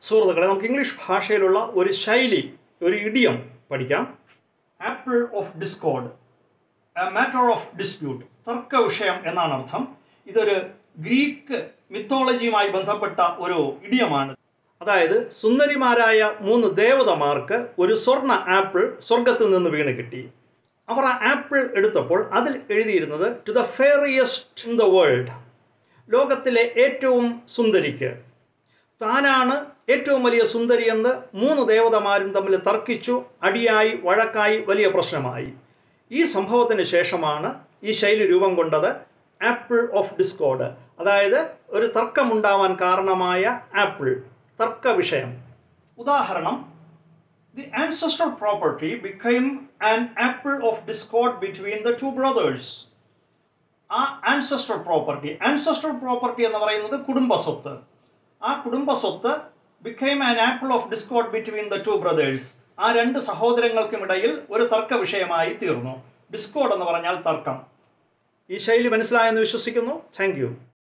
സുഹൃത്തുക്കളെ നമുക്ക് ഇംഗ്ലീഷ് ഭാഷയിലുള്ള ഒരു ശൈലി ഒരു ഇഡിയം പഠിക്കാം apple of discord a matter of dispute തർക്ക വിഷയം എന്നാണ് അർത്ഥം ഇതൊരു ഗ്രീക്ക് മിത്തോളജിയുമായി ബന്ധപ്പെട്ട ഒരു ഇഡിയമാണ് അതായത് സുന്ദരിമാരായ മൂന്ന് ദേവതമാർക്ക് ഒരു സ്വർണ്ണ ആപ്പിൾ സ്വർഗത്തിൽ നിന്ന് വീണ് കിട്ടി അവർ ആ ആപ്പിൾ എടുത്തപ്പോൾ അതിൽ എഴുതിയിരുന്നത് to the fairest in the world ലോകത്തിലെ ഏറ്റവും സുന്ദരിക്ക് താനാണ് ഏറ്റവും വലിയ സുന്ദരി എന്ന് മൂന്ന് ദേവതമാരും തമ്മിൽ തർക്കിച്ചു അടിയായി വഴക്കായി വലിയ പ്രശ്നമായി ഈ സംഭവത്തിന് ശേഷമാണ് ഈ ശൈലി രൂപം കൊണ്ടത് ആപ്പിൾ ഓഫ് ഡിസ്കോഡ് അതായത് ഒരു തർക്കമുണ്ടാവാൻ കാരണമായ ആപ്പിൾ തർക്ക വിഷയം ഉദാഹരണം The ancestral property became an apple of discord between the two brothers. ആ ആൻസസ്റ്റർ പ്രോപ്പർട്ടി ആൻസസ്റ്റർ പ്രോപ്പർട്ടി എന്ന് പറയുന്നത് കുടുംബസ്വത്ത് ആ കുടുംബസ്വത്ത് became an apple of discord between the two brothers ആ രണ്ട് സഹോദരങ്ങൾക്കും ഇടയിൽ ഒരു തർക്ക വിഷയമായി തീർന്നു ഡിസ്കോഡ് എന്ന് പറഞ്ഞാൽ തർക്കം ഈ ശൈലി മനസ്സിലായെന്ന് വിശ്വസിക്കുന്നു താങ്ക്